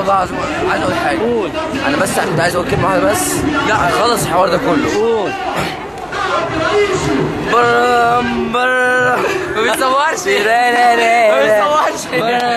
والله العظيم عايز اقول حاجه قول انا بس كنت عايز اقول كلمه واحده بس لا خلص الحوار ده كله قول برم برم ما بيتصورش لا لا لا ما بيتصورش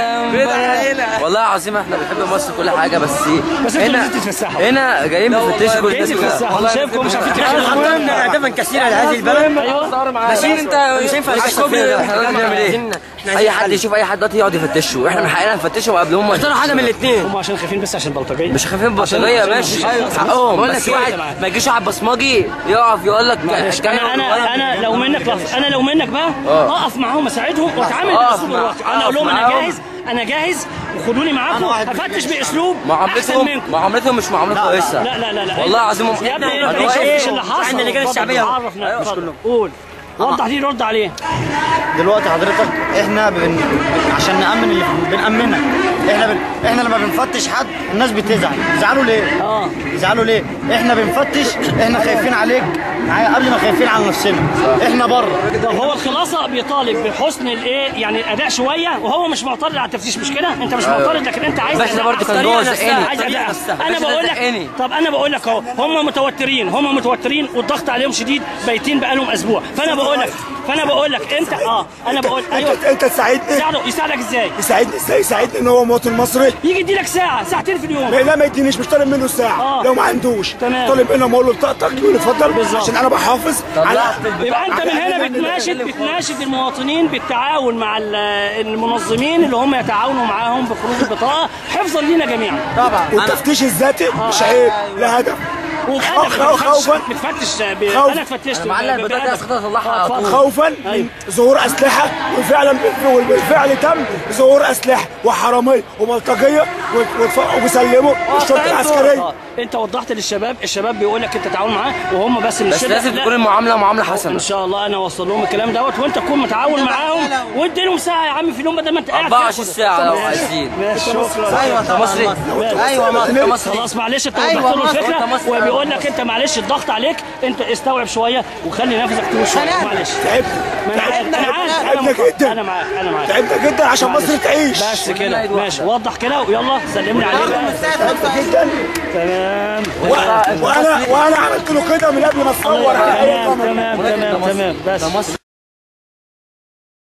والله العظيم احنا بنحب مصر كل حاجه بس بس انتوا هنا لازم تتفسحوا هنا جايين بنفتشوا كل جايين الناس كلها تتفسحوا انا شايفكم مش عارفين تتكلموا هدفا كثيرا لهذه البلد ايوه ماشيين انت مش هينفع احنا لازم نعمل ايه؟ اي حد يشوف اي حد دلوقتي يقعد يفتشه واحنا من حقنا نفتشه قبل هم اختاروا حاجه من الاثنين هم عشان خايفين بس عشان بلطجيه مش خايفين بطاريه عشان- ماشي أيوة. حقهم بقول لك بس إيه؟ واحد ما يجيش واحد بصمجي يقف يقول لك معلش انا انا انا لو منك لف... انا لو منك بقى آه. اقف معاهم اساعدهم واتعامل أقف باسلوب مع- الواقع انا أقف اقول لهم انا معاهم. جاهز انا جاهز وخدوني معاكم هفتش باسلوب احسن معاملتهم منكم معاملتهم مش معامله كويسه لا لا لا لا والله العظيم هم- يا ابني أنا انت واقف- ايش اللي حصل عندنا اللجان اتفضل، الشعبية. عرفنا اتفضل. قول وضح دي رد عليه دلوقتي حضرتك احنا بن... عشان نامن اللي بنامنك احنا بن... احنا لما بنفتش حد الناس بتزعل يزعلوا ليه اه يزعلوا ليه احنا بنفتش احنا خايفين عليك معايا قبل ما خايفين على نفسنا احنا بره طب هو الخلاصه بيطالب بحسن الايه يعني الاداء شويه وهو مش معترض على التفتيش مش كده انت مش معترض لكن انت عايز بس ده أداء برضه كان الطريقة جوه نفسها، زقني. عايز الطريقة أداء. نفسها. انا بس ده بقول لك زقني. طب انا بقول لك اهو هم متوترين هم متوترين والضغط عليهم شديد بايتين بقالهم اسبوع فانا بقول لك فانا بقول لك انت اه انا بقول ايوه انت انت تساعدني يساعده يساعدك ازاي يساعدني ازاي يساعدني ان هو مواطن مصري يجي يدي لك ساعه ساعتين في اليوم لا ما يدينيش مش طالب منه ساعه آه. لو ما عندوش تمام. طالب منه اقول له طقطق يقول لي اتفضل بالظبط. عشان انا بحافظ على يبقى انت من هنا بتناشد بتناشد المواطنين بالتعاون مع ال- المنظمين اللي هم يتعاونوا معاهم بخروج البطاقه حفظا لينا جميعا طبعا والتفتيش الذاتي مش عيب لا هدف وبأدب خو- خوفا بتفتش ب... خوف. انا اتفتشت أنا معلق ب- البطاقة بأدب. أسقطها أطلعها على اتفضل. طول. خوفا من ظهور اسلحه وفعلا بالفعل تم ظهور اسلحه وحراميه وبلطجيه وتف- وبيسلموا الشرطه العسكريه آه. انت وضحت للشباب الشباب بيقول لك انت تعاون معاه وهم بس من بس الشدة. لازم لا. تكون المعامله معامله ان حسنه شاء الله انا اوصل لهم الكلام دوت وانت تكون متعاون معاهم وادي لهم ساعه يا عم في اليوم بدل ما انت قاعد 24 كده. ساعه لو ماشي. عايزين ماشي شكرا ايوه طبعا مصري. مصر. ايوه مصر خلاص خلاص معلش انت أيوة، وضحت له مصر. الفكره أنت مصر. وبيقول لك انت معلش الضغط عليك انت استوعب شويه وخلي نفسك طول شويه سلام. معلش تعبنا ما انا عارف انا عارف انا تعبنا مقدر. جدا. انا معاك انا معاك تعبنا جدا عشان معلش. مصر تعيش بس كده ماشي وضح كده ويلا سلمني عليه بقى تعبنا جدا تمام و- وانا وانا عملت له كده من قبل ما اتصور تمام على أي تمام كاميرا. تمام تمام بس ده مصر